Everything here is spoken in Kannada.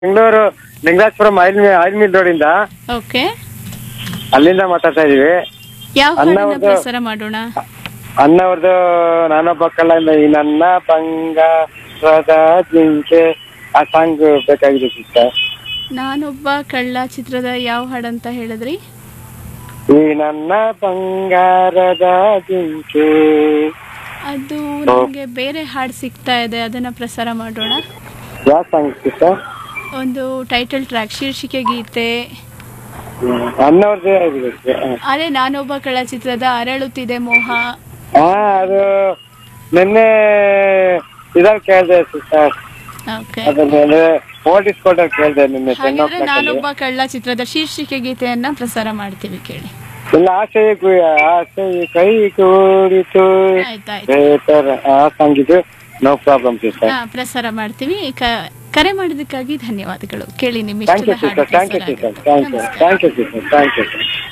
ಬೆಂಗಳೂರು ಲಿಂಗರಾಜಪುರಂ ಆಯಿಲ್ ಮಿ ಆಯಿಲ್ ಮಿಲ್ ರೋಡಿಂದ ಓಕೆ ಅಲ್ಲಿಂದ ಮಾತಾಡ್ತಾ ಇದೀವಿ ಯಾವ ಅನ್ನ ಹಾಡನ್ನ ಒಂದು- ಪ್ರಸಾರ ಮಾಡೋಣ ಅಣ್ಣವ್ರದ್ದು ನಾನೊಬ್ಬ ಕಳ್ಳ ಇಂದ ಈ ನನ್ನ ಬಂಗಾರದ ಜಿಂಕೆ ಆ ಸಾಂಗ್ ಬೇಕಾಗಿದೆ ಸಿಸ್ಟರ್ ನಾನೊಬ್ಬ ಕಳ್ಳ ಚಿತ್ರದ ಯಾವ ಹಾಡಂತ ಹೇಳಿದ್ರಿ ಈ ನನ್ನ ಬಂಗಾರದ ಜಿಂಕೆ ಅದು ನಮಗೆ ಬೇರೆ ಹಾಡು ಸಿಗ್ತಾ ಇದೆ ಅದನ್ನ ಪ್ರಸಾರ ಮಾಡೋಣ ಯಾವ ಸಾಂಗ್ ಸಿಸ್ಟರ್ ಒಂದು ಟೈಟಲ್ ಟ್ರ್ಯಾಕ್ ಶೀರ್ಷಿಕೆ ಗೀತೆ ಅಣ್ಣವ್ರದ್ದೇ ಆಗಿದೆ ಅದೇ ನಾನೊಬ್ಬ ಕಳ್ಳ ಚಿತ್ರದ ಅರಳುತ್ತಿದೆ ಮೋಹ ಹಾ ಅದು ನಿನ್ನೆ ಇದ್ರಲ್ಲಿ ಕೇಳಿದೆ ಸಿಸ್ಟರ್ ಓಕೆ ಅದ್ರ ಮೇಲೆ ಓಲ್ಡ್ ಸ್ಕೋಟರ್ ಕೇಳಿದೆ ನಿನ್ನೆ ಟೆನ್ ಓ ಹಾಗಿದ್ರೆ ನಾನೊಬ್ಬ ಕಳ್ಳ ಚಿತ್ರದ ಶೀರ್ಷಿಕೆ ಗೀತೆಯನ್ನ ಪ್ರಸಾರ ಮಾಡ್ತೀವಿ ಕೇಳಿ ಇಲ್ಲ ಆಸೆ ಆಸೆ ಕೈ ಕೂಡಿತು ಆಯ್ತಾಯ್ತು ಬೇತರ ಆ ಸಾಂಗ್ ಇದು ನೋ ಪ್ರಾಬ್ಲಮ್ ಸಿಸ್ಟರ್ ಹಾ ಪ್ರಸಾರ ಮಾಡ್ತೀವಿ ಕ- ಕರೆ ಮಾಡಿದ್ದಕ್ಕಾಗಿ ಧನ್ಯವಾದಗಳು ಕೇಳಿ ನಿಮ್ಮ ಥ್ಯಾಂಕ್ ಯು ಇಷ್ಟದ ಸಿಸ್ಟರ್ ಹಾಡು ಥ್ಯಾಂಕ್ ಯು ಪ್ರಸಾರ ಸಿಸ್ಟರ್ ಆಗುತ್ತೆ. ಥ್ಯಾಂಕ್ ಯು ನಮಸ್ಕಾರ. Thank you sister thank you